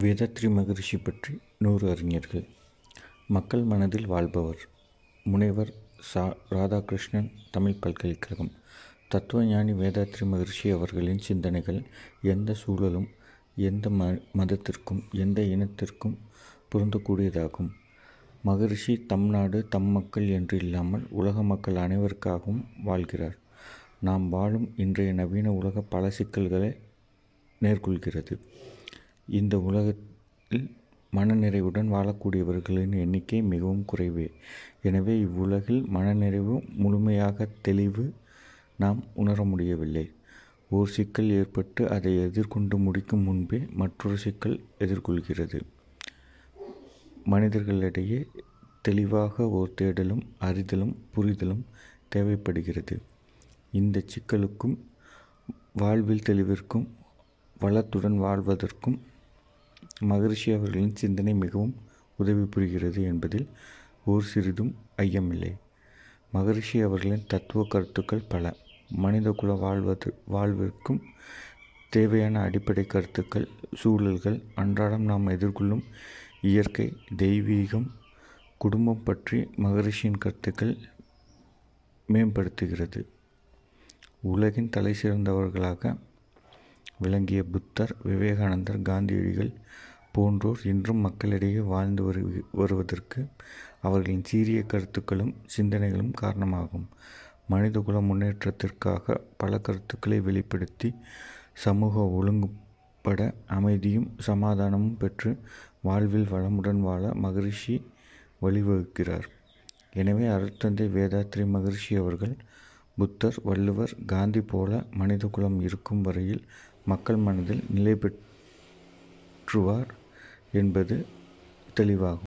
வேதாத்ரி மகரிஷி பற்றி நூறு அறிஞர்கள் மக்கள் மனதில் வாழ்பவர் முனைவர் சா ராதாகிருஷ்ணன் தமிழ் பல்கலைக்கழகம் தத்துவஞானி வேதாத்ரி மகரிஷி அவர்களின் சிந்தனைகள் எந்த சூழலும் எந்த ம மதத்திற்கும் எந்த இனத்திற்கும் பொருந்தக்கூடியதாகும் மகரிஷி தம் நாடு தம் மக்கள் என்று இல்லாமல் உலக மக்கள் அனைவருக்காகவும் வாழ்கிறார் நாம் வாழும் இன்றைய நவீன உலக பல சிக்கல்களை நேர்கொள்கிறது இந்த உலகில் மனநிறைவுடன் வாழக்கூடியவர்களின் எண்ணிக்கை மிகவும் குறைவே எனவே இவ்வுலகில் மனநிறைவு முழுமையாக தெளிவு நாம் உணர முடியவில்லை ஓர் சிக்கல் ஏற்பட்டு அதை எதிர்கொண்டு முடிக்கும் முன்பே மற்றொரு சிக்கல் எதிர்கொள்கிறது மனிதர்களிடையே தெளிவாக ஓர் தேடலும் அறிதலும் புரிதலும் தேவைப்படுகிறது இந்த சிக்கலுக்கும் வாழ்வில் தெளிவிற்கும் வளத்துடன் வாழ்வதற்கும் மகரிஷி அவர்களின் சிந்தனை மிகவும் உதவி புரிகிறது என்பதில் ஓர் சிறிதும் ஐயமில்லை மகரிஷி அவர்களின் தத்துவ கருத்துக்கள் பல மனிதகுல வாழ்வது வாழ்விற்கும் தேவையான அடிப்படை கருத்துக்கள் சூழல்கள் அன்றாடம் நாம் எதிர்கொள்ளும் இயற்கை தெய்வீகம் குடும்பம் பற்றி மகரிஷியின் கருத்துக்கள் மேம்படுத்துகிறது உலகின் தலை சிறந்தவர்களாக விளங்கிய புத்தர் விவேகானந்தர் காந்தியடிகள் போன்றோர் இன்றும் மக்களிடையே வாழ்ந்து வரு வருவதற்கு அவர்களின் சீரிய கருத்துக்களும் சிந்தனைகளும் காரணமாகும் மனிதகுல முன்னேற்றத்திற்காக பல கருத்துக்களை வெளிப்படுத்தி சமூக ஒழுங்குபட அமைதியும் சமாதானமும் பெற்று வாழ்வில் வளமுடன் வாழ மகரிஷி வழிவகுக்கிறார் எனவே அருட்தந்தை வேதாத்ரி மகரிஷி அவர்கள் புத்தர் வள்ளுவர் காந்தி போல மனிதகுலம் இருக்கும் வரையில் மக்கள் மனதில் நிலை பெற்றுவார் என்பது தெளிவாகும்